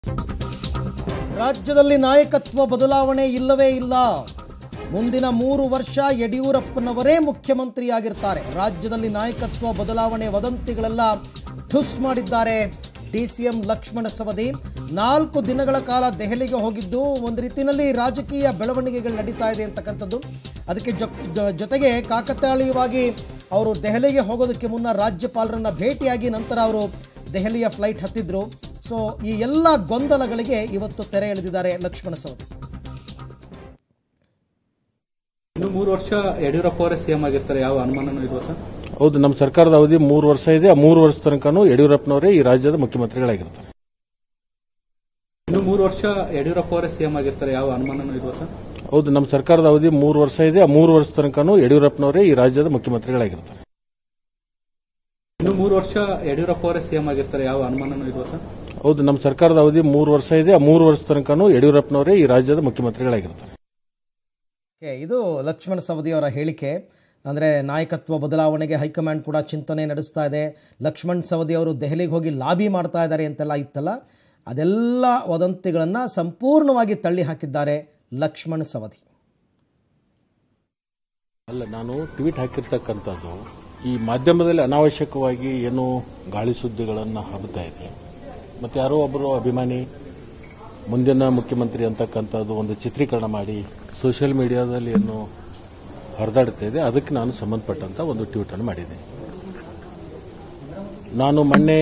ರಾಜ್ಯದಲ್ಲಿ ನಾಯಕತ್ವ ಬದಲಾವಣೆ ಇಲ್ಲವೇ ಇಲ್ಲ ಮುಂದಿನ ಮೂರು ವರ್ಷ ಯಡಿಯೂರಪ್ಪನವರೇ ಮುಖ್ಯಮಂತ್ರಿಯಾಗಿರ್ತಾರೆ ರಾಜ್ಯದಲ್ಲಿ ನಾಯಕತ್ವ ಬದಲಾವಣೆ ವದಂತಿಗಳೆಲ್ಲ ಠುಸ್ ಮಾಡಿದ್ದಾರೆ D C M Lakshman Savadi ನಾಲ್ಕು ದಿನಗಳ ಕಾಲ ದೆಹಲಿಗೆ ಹೋಗಿದ್ದು ಒಂದು ರೀತಿಯಲ್ಲಿ ರಾಜಕೀಯ ಬೆಳವಣಿಗೆಗಳು ನಡೀತಾ ಇದೆ ಅಂತಕ್ಕಂಥದ್ದು ಅದಕ್ಕೆ ಜೊ- ಜೊ- ಜೊತೆಗೆ ಕಾಕತಾಳೀಯವಾಗಿ ಅವರು ದೆಹಲಿಗೆ ಹೋಗೋದಕ್ಕೆ ಮುನ್ನ ರಾಜ್ಯಪಾಲರನ್ನ ಭೇಟಿಯಾಗಿ ನಂತರ ಅವರು ದೆಹಲಿಯ ಫ್ಲೈಟ್ ಹತ್ತಿದ್ರು ಸೊ ಈ ಎಲ್ಲ ಗೊಂದಲಗಳಿಗೆ ಇವತ್ತು ತೆರೆ ಎಳೆದಿದ್ದಾರೆ ಲಕ್ಷ್ಮಣ ಸವದಿ ಇನ್ನು ಮೂರು ವರ್ಷ ಯಡಿಯೂರಪ್ಪ ಅವರೇ ಸಿಎಂ ಆಗಿರ್ತಾರೆ ಯಾವ ಅನುಮಾನನೂ ಇಲ್ವಾ ಸರ್ ಹೌದು ನಮ್ಮ ಸರ್ಕಾರದ ಅವಧಿ ಮೂರು ವರ್ಷ ಇದೆ ಆ ಮೂರು ವರ್ಷ ತನಕನೂ ಯಡಿಯೂರಪ್ಪನವರೇ ಈ ರಾಜ್ಯದ ಮುಖ್ಯಮಂತ್ರಿಗಳಾಗಿರ್ತಾರೆ ಇನ್ನು ಮೂರು ವರ್ಷ ಯಡಿಯೂರಪ್ಪ ಅವರೇ ಸಿಎಂ ಆಗಿರ್ತಾರೆ ಯಾವ ಅನುಮಾನನೂ ಇಲ್ವಾ ಸರ್ ಹೌದು ನಮ್ಮ ಸರ್ಕಾರದ ಅವಧಿ ಮೂರು ವರ್ಷ ಇದೆ ಆ ಮೂರು ವರ್ಷ ತನಕನೂ ಯಡಿಯೂರಪ್ಪನವರೇ ಈ ರಾಜ್ಯದ ಮುಖ್ಯಮಂತ್ರಿಗಳಾಗಿರ್ತಾರೆ ಇನ್ನು ಮೂರು ವರ್ಷ ಯಡಿಯೂರಪ್ಪ ಅವರೇ ಸಿಎಂ ಆಗಿರ್ತಾರೆ ಯಾವ ಅನುಮಾನನೂ ಇಲ್ವಾ ಸರ್ ಹೌದು ನಮ್ಮ ಸರ್ಕಾರದ ಅವಧಿ ಮೂರು ವರ್ಷ ಇದೆ ಆ ಮೂರು ವರ್ಷ ತನಕನೂ ಯಡಿಯೂರಪ್ಪನವರೇ ಈ ರಾಜ್ಯದ ಮುಖ್ಯಮಂತ್ರಿಗಳಾಗಿರ್ತಾರೆ ಓಕೆ, ಇದು ಲಕ್ಷ್ಮಣ ಸವದಿ ಅವರ ಹೇಳಿಕೆ ಅಂದರೆ ನಾಯಕತ್ವ ಬದಲಾವಣೆಗೆ ಹೈಕಮಾಂಡ್ ಕೂಡ ಚಿಂತನೆ ನಡೆಸ್ತಾ ಇದೆ ಲಕ್ಷ್ಮಣ್ ಸವದಿ ಅವರು ದೆಹಲಿಗೆ ಹೋಗಿ ಲಾಬಿ ಮಾಡ್ತಾ ಇದ್ದಾರೆ ಅಂತೆಲ್ಲ ಇತ್ತಲ್ಲ ಅದೆಲ್ಲ ವದಂತಿಗಳನ್ನು ಸಂಪೂರ್ಣವಾಗಿ ತಳ್ಳಿ ಹಾಕಿದ್ದಾರೆ ಲಕ್ಷ್ಮಣ್ ಸವದಿ ಅಲ್ಲ ನಾನು ಟ್ವೀಟ್ ಹಾಕಿರ್ತಕ್ಕಂಥದ್ದು ಈ ಮಾಧ್ಯಮದಲ್ಲಿ ಅನಾವಶ್ಯಕವಾಗಿ ಏನು ಗಾಳಿ ಸುದ್ದಿಗಳನ್ನು ಹಬ್ಬತಾ ಇದೆ ಮತ್ತು ಯಾರೋ ಒಬ್ಬರು ಅಭಿಮಾನಿ ಮುಂದಿನ ಮುಖ್ಯಮಂತ್ರಿ ಅಂತಕ್ಕಂಥದ್ದು ಒಂದು ಚಿತ್ರೀಕರಣ ಮಾಡಿ ಸೋಷಿಯಲ್ ಮೀಡಿಯಾದಲ್ಲಿ ಏನು ಹರಿದಾಡ್ತಾ ಇದೆ ಅದಕ್ಕೆ ನಾನು ಸಂಬಂಧಪಟ್ಟಂತ ಒಂದು ಟ್ವೀಟನ್ನು ಮಾಡಿದ್ದೆ ನಾನು ಮೊನ್ನೆ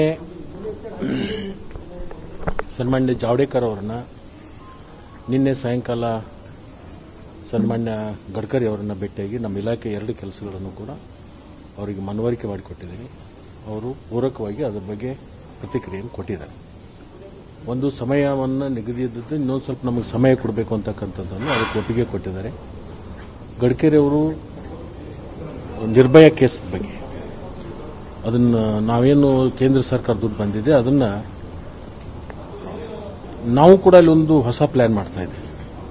ಸನ್ಮಾನ್ಯ ಜಾವಡೇಕರ್ ಅವರನ್ನ ನಿನ್ನೆ ಸಾಯಂಕಾಲ ಸನ್ಮಾನ್ಯ ಗಡ್ಕರಿ ಅವರನ್ನ ಭೇಟಿಯಾಗಿ ನಮ್ಮ ಇಲಾಖೆ ಎರಡು ಕೆಲಸಗಳನ್ನು ಕೂಡ ಅವರಿಗೆ ಮನವರಿಕೆ ಮಾಡಿಕೊಟ್ಟಿದ್ದೀನಿ ಅವರು ಪೂರಕವಾಗಿ ಅದರ ಬಗ್ಗೆ ಪ್ರತಿಕ್ರಿಯೆಯನ್ನು ಕೊಟ್ಟಿದ್ದಾರೆ ಒಂದು ಸಮಯವನ್ನು ನಿಗದಿದ್ದು ಇನ್ನೊಂದು ಸ್ವಲ್ಪ ನಮಗೆ ಸಮಯ ಕೊಡಬೇಕು ಅಂತಕ್ಕಂಥದ್ದನ್ನು ಅದಕ್ಕೆ ಒಪ್ಪಿಗೆ ಕೊಟ್ಟಿದ್ದಾರೆ ಗಡ್ಕರಿ ಅವರು ನಿರ್ಭಯ ಕೇಸ್ ಬಗ್ಗೆ ಅದನ್ನು ನಾವೇನು ಕೇಂದ್ರ ಸರ್ಕಾರ ದುಡ್ಡು ಬಂದಿದೆ ಅದನ್ನು ನಾವು ಕೂಡ ಅಲ್ಲಿ ಒಂದು ಹೊಸ ಪ್ಲಾನ್ ಮಾಡ್ತಾ ಇದ್ದೀವಿ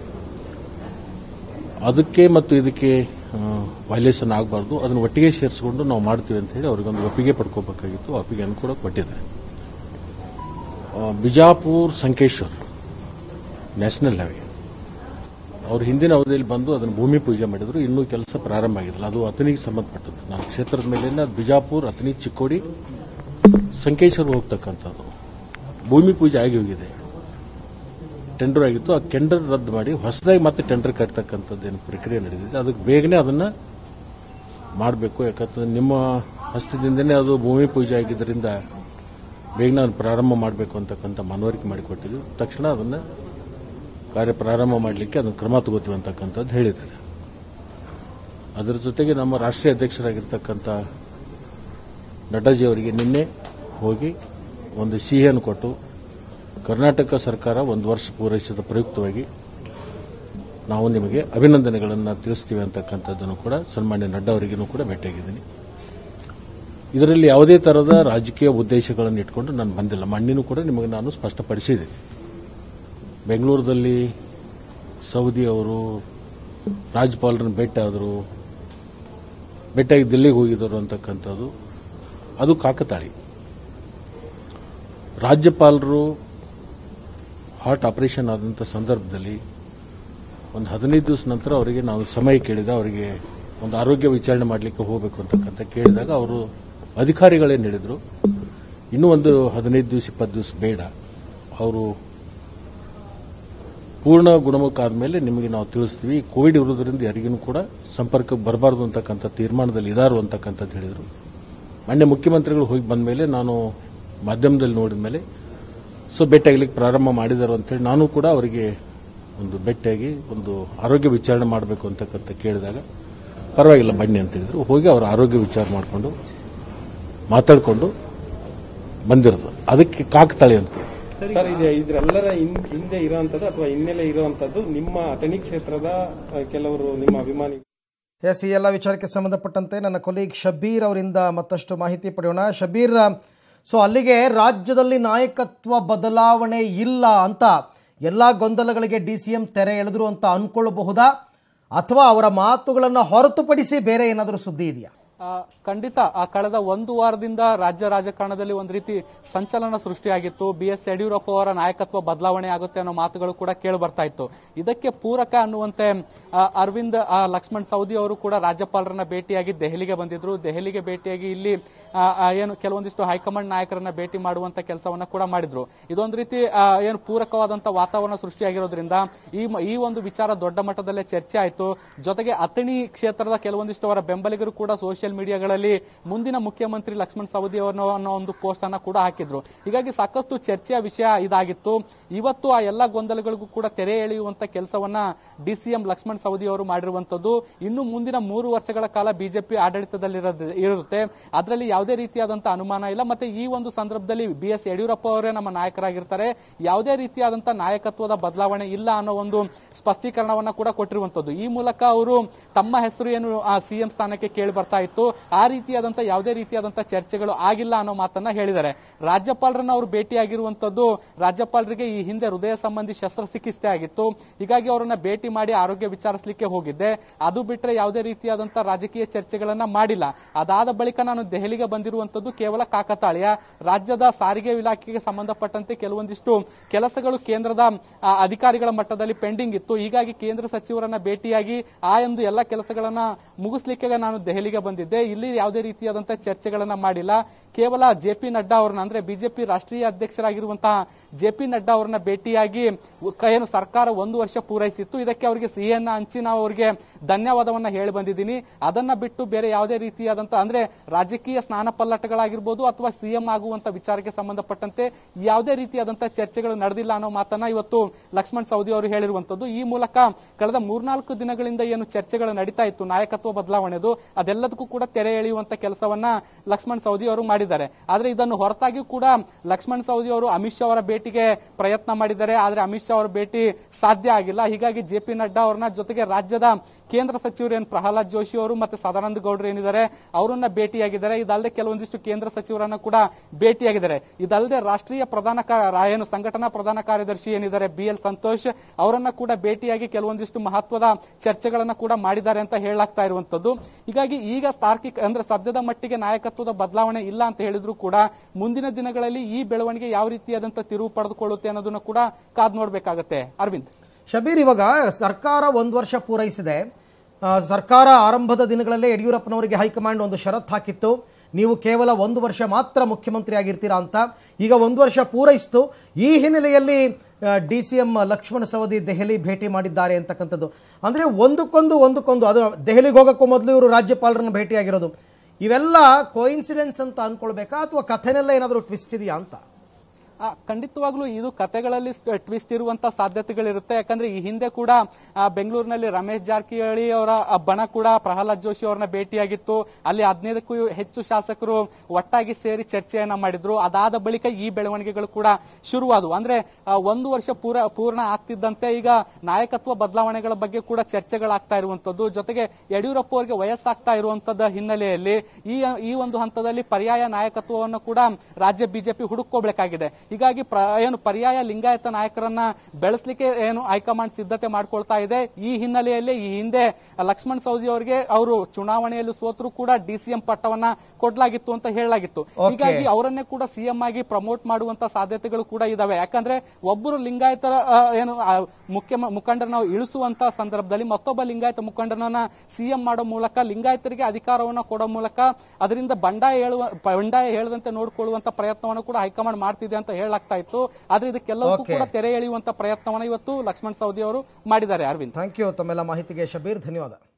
ಅದಕ್ಕೆ ಮತ್ತು ಇದಕ್ಕೆ ವೈಲೇಷನ್ ಆಗಬಾರ್ದು ಅದನ್ನು ಒಟ್ಟಿಗೆ ಸೇರಿಸಿಕೊಂಡು ನಾವು ಮಾಡ್ತೀವಿ ಅಂತ ಹೇಳಿ ಅವ್ರಿಗೊಂದು ಒಪ್ಪಿಗೆ ಪಡ್ಕೋಬೇಕಾಗಿತ್ತು ಆ ಒಪ್ಪಿಗೆಯನ್ನು ಕೂಡ ಕೊಟ್ಟಿದ್ದಾರೆ ಆ, ಬಿಜಾಪುರ್ ಸಂಕೇಶ್ವರ್ ನ್ಯಾಷನಲ್ ಹೈವೇ ಅವ್ರು ಹಿಂದಿನ ಅವಧಿಯಲ್ಲಿ ಬಂದು ಅದನ್ನು ಭೂಮಿ ಪೂಜೆ ಮಾಡಿದ್ರು ಇನ್ನೂ ಕೆಲಸ ಪ್ರಾರಂಭ ಆಗಿಲ್ಲ ಅದು ಅತನಿಗೆ ಸಂಬಂಧಪಟ್ಟದ್ದು ನಾನು ಕ್ಷೇತ್ರದ ಮೇಲಿಂದ ಬಿಜಾಪುರ್ ಅತನಿ ಚಿಕ್ಕೋಡಿ ಸಂಕೇಶ್ವರ್ ಹೋಗ್ತಕ್ಕಂಥದ್ದು ಭೂಮಿ ಪೂಜೆ ಆಗಿ ಹೋಗಿದೆ ಟೆಂಡರ್ ಆಗಿತ್ತು ಆ ಟೆಂಡರ್ ರದ್ದು ಮಾಡಿ ಹೊಸದಾಗಿ ಮತ್ತೆ ಟೆಂಡರ್ ಕಟ್ತಕ್ಕಂಥದ್ದು ಏನು ಪ್ರಕ್ರಿಯೆ ನಡೆದಿದೆ ಅದಕ್ಕೆ ಬೇಗನೆ ಅದನ್ನ ಮಾಡಬೇಕು ಯಾಕಂದ್ರೆ ನಿಮ್ಮ ಹಸ್ತದಿಂದನೇ ಅದು ಭೂಮಿ ಪೂಜೆ ಆಗಿದ್ದರಿಂದ ಬೇಗನೆ ಅದನ್ನು ಪ್ರಾರಂಭ ಮಾಡಬೇಕು ಅಂತಕ್ಕಂಥ ಮನವರಿಕೆ ಮಾಡಿಕೊಟ್ಟಿದ್ವಿ ತಕ್ಷಣ ಅದನ್ನ ಕಾರ್ಯ ಪ್ರಾರಂಭ ಮಾಡಲಿಕ್ಕೆ ಅದನ್ನು ಕ್ರಮ ತಗೋತೀವಿ ಅಂತಕ್ಕಂಥದ್ದು ಹೇಳಿದ್ದಾರೆ ಅದರ ಜೊತೆಗೆ ನಮ್ಮ ರಾಷ್ಟ್ರೀಯ ಅಧ್ಯಕ್ಷರಾಗಿರ್ತಕ್ಕಂಥ ನಡ್ಡಾಜಿ ಅವರಿಗೆ ನಿನ್ನೆ ಹೋಗಿ ಒಂದು ಸಿಹಿಯನ್ನು ಕೊಟ್ಟು ಕರ್ನಾಟಕ ಸರ್ಕಾರ ಒಂದು ವರ್ಷ ಪೂರೈಸಿದ ಪ್ರಯುಕ್ತವಾಗಿ ನಾವು ನಿಮಗೆ ಅಭಿನಂದನೆಗಳನ್ನು ತಿಳಿಸ್ತೀವಿ ಅಂತಕ್ಕಂಥದ್ದನ್ನು ಕೂಡ ಸನ್ಮಾನ್ಯ ನಡ್ಡಾ ಅವರಿಗೂ ಕೂಡ ಭೇಟಿಯಾಗಿದ್ದೀನಿ ಇದರಲ್ಲಿ ಯಾವುದೇ ತರಹದ ರಾಜಕೀಯ ಉದ್ದೇಶಗಳನ್ನು ಇಟ್ಕೊಂಡು ನಾನು ಬಂದಿಲ್ಲ ಮಣ್ಣಿನೂ ಕೂಡ ನಿಮಗೆ ನಾನು ಸ್ಪಷ್ಟಪಡಿಸಿದ್ದೀನಿ ಬೆಂಗಳೂರಲ್ಲಿ ಸೌದಿ ಅವರು ರಾಜ್ಯಪಾಲರನ್ನು ಭೇಟಿ ಆದರು ಭೇಟಿಯಾಗಿ ದಿಲ್ಲಿಗೆ ಹೋಗಿದ್ದರು ಅಂತಕ್ಕಂಥದ್ದು ಅದು ಕಾಕತಾಳಿ ರಾಜ್ಯಪಾಲರು ಹಾರ್ಟ್ ಆಪರೇಷನ್ ಆದಂಥ ಸಂದರ್ಭದಲ್ಲಿ ಒಂದು ಹದಿನೈದು ದಿವಸ ನಂತರ ಅವರಿಗೆ ನಾವು ಸಮಯ ಕೇಳಿದ ಅವರಿಗೆ ಒಂದು ಆರೋಗ್ಯ ವಿಚಾರಣೆ ಮಾಡಲಿಕ್ಕೆ ಹೋಗಬೇಕು ಅಂತಕ್ಕಂಥ ಕೇಳಿದಾಗ ಅವರು ಅಧಿಕಾರಿಗಳೇನು ಹೇಳಿದರು ಇನ್ನೂ ಒಂದು ಹದಿನೈದು ದಿವಸ ಇಪ್ಪತ್ತು ದಿವಸ ಬೇಡ ಅವರು ಪೂರ್ಣ ಗುಣಮುಖ ಆದಮೇಲೆ ನಿಮಗೆ ನಾವು ತಿಳಿಸ್ತೀವಿ ಕೋವಿಡ್ ಇರೋದ್ರಿಂದ ಯಾರಿಗೂ ಕೂಡ ಸಂಪರ್ಕಕ್ಕೆ ಬರಬಾರ್ದು ಅಂತಕ್ಕಂಥ ತೀರ್ಮಾನದಲ್ಲಿ ಇದಾರು ಅಂತಕ್ಕಂಥದ್ದು ಹೇಳಿದರು ಮೊನ್ನೆ ಮುಖ್ಯಮಂತ್ರಿಗಳು ಹೋಗಿ ಬಂದ ಮೇಲೆ ನಾನು ಮಾಧ್ಯಮದಲ್ಲಿ ನೋಡಿದ ಮೇಲೆ ಸೊ ಭೇಟಿಯಾಗಲಿಕ್ಕೆ ಪ್ರಾರಂಭ ಮಾಡಿದರು ಅಂತೇಳಿ ನಾನು ಕೂಡ ಅವರಿಗೆ ಒಂದು ಭೇಟಿಯಾಗಿ ಒಂದು ಆರೋಗ್ಯ ವಿಚಾರಣೆ ಮಾಡಬೇಕು ಅಂತಕ್ಕಂಥ ಕೇಳಿದಾಗ ಪರವಾಗಿಲ್ಲ ಬನ್ನಿ ಅಂತ ಹೇಳಿದ್ರು ಹೋಗಿ ಅವರ ಆರೋಗ್ಯ ವಿಚಾರ ಮಾಡಿಕೊಂಡು ಮಾತಾಡಿಕೊಂಡು ಬಂದಿರೋದು ಅದಕ್ಕೆ ಕಾಕ್ತಾಳೆ ಅಂತ ಸರ್ ಇದು ಇದ್ರೆಲ್ಲರ ಹಿಂ- ಹಿಂದೆ ಇರುವಂತದ್ದು ಅಥವಾ ಹಿನ್ನೆಲೆ ಇರುವಂತದ್ದು ನಿಮ್ಮ ಅಥಣಿ ಕ್ಷೇತ್ರದ ಆ, ಕೆಲವರು ನಿಮ್ಮ ಅಭಿಮಾನಿ ಎಸ್ ಈ ಎಲ್ಲ ವಿಚಾರಕ್ಕೆ ಸಂಬಂಧಪಟ್ಟಂತೆ ನನ್ನ ಕೊಲೀಗ್ ಶಬೀರ್ ಅವರಿಂದ ಮತ್ತಷ್ಟು ಮಾಹಿತಿ ಪಡೆಯೋಣ ಶಬೀರ್ ಸೊ ಅಲ್ಲಿಗೆ ರಾಜ್ಯದಲ್ಲಿ ನಾಯಕತ್ವ ಬದಲಾವಣೆ ಇಲ್ಲ ಅಂತ ಎಲ್ಲ ಗೊಂದಲಗಳಿಗೆ ಡಿ ಸಿ ಎಂ ತೆರೆ ಎಳೆದ್ರು ಅಂತ ಅಂದ್ಕೊಳ್ಳಬಹುದಾ ಅಥವಾ ಅವರ ಮಾತುಗಳನ್ನು ಹೊರತುಪಡಿಸಿ ಬೇರೆ ಏನಾದರೂ ಸುದ್ದಿ ಇದೆಯಾ ಆ, ಖಂಡಿತ ಆ ಕಳೆದ ಒಂದು ವಾರದಿಂದ ರಾಜ್ಯ ರಾಜಕಾರಣದಲ್ಲಿ ಒಂದು ರೀತಿ ಸಂಚಲನ ಸೃಷ್ಟಿಯಾಗಿತ್ತು ಬಿ ಎಸ್ ಯಡಿಯೂರಪ್ಪ ಅವರ ನಾಯಕತ್ವ ಬದಲಾವಣೆ ಆಗುತ್ತೆ ಅನ್ನೋ ಮಾತುಗಳು ಕೂಡ ಕೇಳಿ ಬರ್ತಾ ಇತ್ತು ಇದಕ್ಕೆ ಪೂರಕ ಅನ್ನುವಂತೆ ಆ, ಅರವಿಂದ್ ಆ, ಲಕ್ಷ್ಮಣ್ ಸೌದಿ ಅವರು ಕೂಡ ರಾಜ್ಯಪಾಲರನ್ನ ಭೇಟಿಯಾಗಿ ದೆಹಲಿಗೆ ಬಂದಿದ್ರು ದೆಹಲಿಗೆ ಭೇಟಿಯಾಗಿ ಇಲ್ಲಿ ಆ, ಆ, ಏನು ಕೆಲವೊಂದಿಷ್ಟು ಹೈಕಮಾಂಡ್ ನಾಯಕರನ್ನ ಭೇಟಿ ಮಾಡುವಂತ ಕೆಲಸವನ್ನ ಕೂಡ ಮಾಡಿದ್ರು ಇದೊಂದು ರೀತಿ ಆ, ಏನು ಪೂರಕವಾದಂತ ವಾತಾವರಣ ಸೃಷ್ಟಿಯಾಗಿರೋದ್ರಿಂದ ಈ ಮ- ಈ ಒಂದು ವಿಚಾರ ದೊಡ್ಡ ಮಟ್ಟದಲ್ಲೇ ಚರ್ಚೆ ಆಯ್ತು ಜೊತೆಗೆ ಅಥಣಿ ಕ್ಷೇತ್ರದ ಕೆಲವೊಂದಿಷ್ಟು ಅವರ ಬೆಂಬಲಿಗರು ಕೂಡ ಸೋಷಿಯಲ್ ಮೀಡಿಯಾಗಳಲ್ಲಿ ಮುಂದಿನ ಮುಖ್ಯಮಂತ್ರಿ ಲಕ್ಷ್ಮಣ್ ಸವದಿ ಅವರನ್ನು ಅನ್ನೋ ಒಂದು ಪೋಸ್ಟ್ ಅನ್ನ ಕೂಡ ಹಾಕಿದ್ರು ಹೀಗಾಗಿ ಸಾಕಷ್ಟು ಚರ್ಚೆಯ ವಿಷಯ ಇದಾಗಿತ್ತು ಇವತ್ತು ಆ ಎಲ್ಲ ಗೊಂದಲಗಳಿಗೂ ಕೂಡ ತೆರೆ ಎಳೆಯುವಂತ ಕೆಲಸವನ್ನ ಡಿಸಿಎಂ ಲಕ್ಷ್ಮಣ್ ಸವದಿ ಅವರು ಮಾಡಿರುವಂತದ್ದು ಇನ್ನು ಮುಂದಿನ ಮೂರು ವರ್ಷಗಳ ಕಾಲ ಬಿಜೆಪಿ ಆಡಳಿತದಲ್ಲಿ ಇರುತ್ತೆ ಅದರಲ್ಲಿ ಯಾವುದೇ ರೀತಿಯಾದಂತಹ ಅನುಮಾನ ಇಲ್ಲ ಮತ್ತೆ ಈ ಒಂದು ಸಂದರ್ಭದಲ್ಲಿ ಬಿ ಎಸ್ ಯಡಿಯೂರಪ್ಪ ಅವರೇ ನಮ್ಮ ನಾಯಕರಾಗಿರ್ತಾರೆ ಯಾವುದೇ ರೀತಿಯಾದಂತಹ ನಾಯಕತ್ವದ ಬದಲಾವಣೆ ಇಲ್ಲ ಅನ್ನೋ ಒಂದು ಸ್ಪಷ್ಟೀಕರಣವನ್ನ ಕೂಡ ಕೊಟ್ಟಿರುವಂತದ್ದು ಈ ಮೂಲಕ ಅವರು ತಮ್ಮ ಹೆಸರು ಏನು ಸಿಎಂ ಸ್ಥಾನಕ್ಕೆ ಕೇಳಿ ಬರ್ತಾ ಇತ್ತು ಆ ರೀತಿಯಾದಂತಹ ಯಾವುದೇ ರೀತಿಯಾದಂತಹ ಚರ್ಚೆಗಳು ಆಗಿಲ್ಲ ಅನ್ನೋ ಮಾತನ್ನ ಹೇಳಿದ್ದಾರೆ ರಾಜ್ಯಪಾಲರನ್ನ ಅವರು ಭೇಟಿಯಾಗಿರುವಂತದ್ದು ರಾಜ್ಯಪಾಲರಿಗೆ ಈ ಹಿಂದೆ ಹೃದಯ ಸಂಬಂಧಿ ಶಸ್ತ್ರಚಿಕಿತ್ಸೆ ಆಗಿತ್ತು ಹೀಗಾಗಿ ಅವರನ್ನ ಭೇಟಿ ಮಾಡಿ ಆರೋಗ್ಯ ವಿಚಾರಿಸಲಿಕ್ಕೆ ಹೋಗಿದ್ದೆ ಅದು ಬಿಟ್ರೆ ಯಾವುದೇ ರೀತಿಯಾದಂತಹ ರಾಜಕೀಯ ಚರ್ಚೆಗಳನ್ನ ಮಾಡಿಲ್ಲ ಅದಾದ ಬಳಿಕ ನಾನು ದೆಹಲಿಗೆ ಬಂದಿರುವಂತದ್ದು ಕೇವಲ ಕಾಕತಾಳೀಯ ರಾಜ್ಯದ ಸಾರಿಗೆ ಇಲಾಖೆಗೆ ಸಂಬಂಧಪಟ್ಟಂತೆ ಕೆಲವೊಂದಿಷ್ಟು ಕೆಲಸಗಳು ಕೇಂದ್ರದ ಆ, ಅಧಿಕಾರಿಗಳ ಮಟ್ಟದಲ್ಲಿ ಪೆಂಡಿಂಗ್ ಇತ್ತು ಹೀಗಾಗಿ ಕೇಂದ್ರ ಸಚಿವರನ್ನ ಭೇಟಿಯಾಗಿ ಆ ಒಂದು ಎಲ್ಲ ಕೆಲಸಗಳನ್ನ ಮುಗಿಸ್ಲಿಕ್ಕೆ ನಾನು ದೆಹಲಿಗೆ ಬಂದಿದ್ದೆ ಇಲ್ಲಿ ಯಾವುದೇ ರೀತಿಯಾದಂತಹ ಚರ್ಚೆಗಳನ್ನ ಮಾಡಿಲ್ಲ ಕೇವಲ ಜೆ ಪಿ ನಡ್ಡಾ ಅವರನ್ನ ಅಂದ್ರೆ ಬಿಜೆಪಿ ರಾಷ್ಟ್ರೀಯ ಅಧ್ಯಕ್ಷರಾಗಿರುವಂತಹ ಜೆ ಪಿ ನಡ್ಡಾ ಅವರನ್ನ ಭೇಟಿಯಾಗಿ ಉ- ಕ- ಏನು ಸರ್ಕಾರ ಒಂದು ವರ್ಷ ಪೂರೈಸಿತ್ತು ಇದಕ್ಕೆ ಅವರಿಗೆ ಸಿಹಿಯನ್ನ ಹಂಚಿ ನಾವು ಅವರಿಗೆ ಧನ್ಯವಾದವನ್ನ ಹೇಳಿ ಬಂದಿದ್ದೀನಿ ಅದನ್ನ ಬಿಟ್ಟು ಬೇರೆ ಯಾವುದೇ ರೀತಿಯಾದಂತ ಅಂದ್ರೆ ರಾಜಕೀಯ ಸ್ನಾನ ಪಲ್ಲಟಗಳಾಗಿರ್ಬೋದು ಅಥವಾ ಸಿಎಂ ಆಗುವಂತ ವಿಚಾರಕ್ಕೆ ಸಂಬಂಧಪಟ್ಟಂತೆ ಯಾವುದೇ ರೀತಿಯಾದಂತಹ ಚರ್ಚೆಗಳು ನಡೆದಿಲ್ಲ ಅನ್ನೋ ಮಾತನ್ನ ಇವತ್ತು ಲಕ್ಷ್ಮಣ್ ಸವದಿ ಅವರು ಹೇಳಿರುವಂತದ್ದು ಈ ಮೂಲಕ ಕಳೆದ ಮೂರ್ನಾಲ್ಕು ದಿನಗಳಿಂದ ಏನು ಚರ್ಚೆಗಳು ನಡೀತಾ ಇತ್ತು ನಾಯಕತ್ವ ಬದಲಾವಣೆದು ಅದೆಲ್ಲದಕ್ಕೂ ಕೂಡ ತೆರೆ ಎಳೆಯುವಂತ ಕೆಲಸವನ್ನ ಲಕ್ಷ್ಮಣ್ ಸವದಿ ಅವರು ಮಾಡಿದ್ದಾರೆ ಆದ್ರೆ ಇದನ್ನು ಹೊರತಾಗಿಯೂ ಕೂಡ ಲಕ್ಷ್ಮಣ್ ಸವದಿ ಅವರು ಅಮಿತ್ ಶಾ ಅವರ ಭೇಟಿಗೆ ಪ್ರಯತ್ನ ಮಾಡಿದ್ದಾರೆ ಆದ್ರೆ ಅಮಿತ್ ಶಾ ಅವರ ಭೇಟಿ ಸಾಧ್ಯ ಆಗಿಲ್ಲ ಹೀಗಾಗಿ ಜೆ ಪಿ ನಡ್ಡಾ ಅವರನ್ನ ಜೊತೆಗೆ ರಾಜ್ಯದ ಕೇಂದ್ರ ಸಚಿವರು ಏನು ಪ್ರಹ್ಲಾದ್ ಜೋಶಿ ಅವರು ಮತ್ತೆ ಸದಾನಂದ ಗೌಡರು ಏನಿದ್ದಾರೆ ಅವರನ್ನ ಭೇಟಿಯಾಗಿದ್ದಾರೆ ಇದಲ್ಲದೆ ಕೆಲವೊಂದಿಷ್ಟು ಕೇಂದ್ರ ಸಚಿವರನ್ನ ಕೂಡ ಭೇಟಿಯಾಗಿದ್ದಾರೆ ಇದಲ್ಲದೆ ರಾಷ್ಟ್ರೀಯ ಪ್ರಧಾನ ಕಾ- ರಾ- ಏನು ಸಂಘಟನಾ ಪ್ರಧಾನ ಕಾರ್ಯದರ್ಶಿ ಏನಿದ್ದಾರೆ ಬಿ ಎಲ್ ಸಂತೋಷ್ ಅವರನ್ನ ಕೂಡ ಭೇಟಿಯಾಗಿ ಕೆಲವೊಂದಿಷ್ಟು ಮಹತ್ವದ ಚರ್ಚೆಗಳನ್ನ ಕೂಡ ಮಾಡಿದ್ದಾರೆ ಅಂತ ಹೇಳಲಾಗ್ತಾ ಇರುವಂತದ್ದು ಹೀಗಾಗಿ ಈಗ ತಾರ್ಕಿಕ ಅಂದ್ರೆ ಸದ್ಯದ ಮಟ್ಟಿಗೆ ನಾಯಕತ್ವದ ಬದಲಾವಣೆ ಇಲ್ಲ ಅಂತ ಹೇಳಿದ್ರು ಕೂಡ ಮುಂದಿನ ದಿನಗಳಲ್ಲಿ ಈ ಬೆಳವಣಿಗೆ ಯಾವ ರೀತಿಯಾದಂತ ತಿರುವು ಪಡೆದುಕೊಳ್ಳುತ್ತೆ ಅನ್ನೋದನ್ನ ಕೂಡ ಕಾದ್ ನೋಡ್ಬೇಕಾಗತ್ತೆ ಅರವಿಂದ್ ಶಬೀರ್ ಇವಾಗ ಸರ್ಕಾರ ಒಂದು ವರ್ಷ ಪೂರೈಸಿದೆ ಆ, ಸರ್ಕಾರ ಆರಂಭದ ದಿನಗಳಲ್ಲೇ ಯಡಿಯೂರಪ್ಪನವರಿಗೆ ಹೈಕಮಾಂಡ್ ಒಂದು ಷರತ್ತು ಹಾಕಿತ್ತು ನೀವು ಕೇವಲ ಒಂದು ವರ್ಷ ಮಾತ್ರ ಮುಖ್ಯಮಂತ್ರಿ ಆಗಿರ್ತೀರಾ ಅಂತ ಈಗ ಒಂದು ವರ್ಷ ಪೂರೈಸಿತು ಈ ಹಿನ್ನೆಲೆಯಲ್ಲಿ D C M Lakshman Savadi Delhi ಭೇಟಿ ಮಾಡಿದ್ದಾರೆ ಅಂತಕ್ಕಂಥದ್ದು ಅಂದರೆ ಒಂದಕ್ಕೊಂದು ಒಂದಕ್ಕೊಂದು ಅದು ದೆಹಲಿಗೆ ಹೋಗೋಕ್ಕೂ ಮೊದಲು ಇವರು ರಾಜ್ಯಪಾಲರನ್ನು ಭೇಟಿಯಾಗಿರೋದು ಇವೆಲ್ಲ ಕೋಇನ್ಸಿಡೆನ್ಸ್ ಅಂತ ಅಂದ್ಕೊಳ್ಬೇಕಾ ಅಥವಾ ಕಥೆನೆಲ್ಲ ಏನಾದರೂ ಟ್ವಿಸ್ಟ್ ಇದೆಯಾ ಅಂತ ಆ, ಖಂಡಿತವಾಗ್ಲೂ ಇದು ಕತೆಗಳಲ್ಲಿ ಟ್ವಿಸ್ಟ್ ಇರುವಂತ ಸಾಧ್ಯತೆಗಳಿರುತ್ತೆ ಯಾಕಂದ್ರೆ ಈ ಹಿಂದೆ ಕೂಡ ಆ, ಬೆಂಗಳೂರಿನಲ್ಲಿ ರಮೇಶ್ ಜಾರಕಿಹೊಳಿ ಅವರ ಆ, ಬಣ ಕೂಡ ಪ್ರಹ್ಲಾದ್ ಜೋಶಿ ಅವರನ್ನ ಭೇಟಿಯಾಗಿತ್ತು ಅಲ್ಲಿ ಹದಿನೈದಕ್ಕೂ ಹೆಚ್ಚು ಶಾಸಕರು ಒಟ್ಟಾಗಿ ಸೇರಿ ಚರ್ಚೆಯನ್ನ ಮಾಡಿದ್ರು ಅದಾದ ಬಳಿಕ ಈ ಬೆಳವಣಿಗೆಗಳು ಕೂಡ ಶುರುವಾದವು ಅಂದ್ರೆ ಆ, ಒಂದು ವರ್ಷ ಪೂರ ಪೂರ್ಣ ಆಗ್ತಿದ್ದಂತೆ ಈಗ ನಾಯಕತ್ವ ಬದಲಾವಣೆಗಳ ಬಗ್ಗೆ ಕೂಡ ಚರ್ಚೆಗಳಾಗ್ತಾ ಇರುವಂತದ್ದು ಜೊತೆಗೆ ಯಡಿಯೂರಪ್ಪ ಅವರಿಗೆ ವಯಸ್ಸಾಗ್ತಾ ಇರುವಂತದ ಹಿನ್ನೆಲೆಯಲ್ಲಿ ಈ ಈ ಒಂದು ಹಂತದಲ್ಲಿ ಪರ್ಯಾಯ ನಾಯಕತ್ವವನ್ನು ಕೂಡ ರಾಜ್ಯ ಬಿಜೆಪಿ ಹುಡುಕೋಬೇಕಾಗಿದೆ ಹೀಗಾಗಿ ಪ್ರ- ಏನು ಪರ್ಯಾಯ ಲಿಂಗಾಯತ ನಾಯಕರನ್ನ ಬೆಳೆಸಲಿಕ್ಕೆ ಏನು ಹೈಕಮಾಂಡ್ ಸಿದ್ಧತೆ ಮಾಡ್ಕೊಳ್ತಾ ಇದೆ ಈ ಹಿನ್ನೆಲೆಯಲ್ಲಿ ಈ ಹಿಂದೆ ಲಕ್ಷ್ಮಣ್ ಸವದಿ ಅವರಿಗೆ ಅವರು ಚುನಾವಣೆಯಲ್ಲಿ ಸೋತರು ಕೂಡ ಡಿಸಿಎಂ ಪಟ್ಟವನ್ನ ಕೊಡ್ಲಾಗಿತ್ತು ಅಂತ ಹೇಳಲಾಗಿತ್ತು ಹೀಗಾಗಿ ಅವರನ್ನೇ ಕೂಡ ಸಿಎಂ ಆಗಿ ಪ್ರಮೋಟ್ ಮಾಡುವಂತ ಸಾಧ್ಯತೆಗಳು ಕೂಡ ಇದಾವೆ ಯಾಕಂದ್ರೆ ಒಬ್ಬರು ಲಿಂಗಾಯತರ ಆ, ಏನು ಆ, ಮುಖ್ಯ ಮುಖಂಡರನ್ನ ಇಳಿಸುವಂತ ಸಂದರ್ಭದಲ್ಲಿ ಮತ್ತೊಬ್ಬ ಲಿಂಗಾಯತ ಮುಖಂಡರನ್ನ ಸಿಎಂ ಮಾಡೋ ಮೂಲಕ ಲಿಂಗಾಯತರಿಗೆ ಅಧಿಕಾರವನ್ನ ಕೊಡೋ ಮೂಲಕ ಅದರಿಂದ ಬಂಡಾಯ ಹೇಳುವ ಬಂಡಾಯ ಹೇಳದಂತೆ ನೋಡ್ಕೊಳ್ಳುವಂತ ಪ್ರಯತ್ನವನ್ನು ಕೂಡ ಹೈಕಮಾಂಡ್ ಮಾಡ್ತಿದೆ ಅಂತ ಹೇಳಲಾಗ್ತಾ ಇತ್ತು ಆದ್ರೆ ಇದಕ್ಕೆಲ್ಲವಕ್ಕೂ Okay. ಕೂಡ ತೆರೆ ಎಳೆಯುವಂತ ಪ್ರಯತ್ನವನ್ನ ಇವತ್ತು ಲಕ್ಷ್ಮಣ್ ಸವದಿ ಅವರು ಮಾಡಿದ್ದಾರೆ ಅರವಿಂದ್ ಥ್ಯಾಂಕ್ ಯು ತಮ್ಮೆಲ್ಲ ಮಾಹಿತಿಗೆ ಶಬೀರ್ ಧನ್ಯವಾದ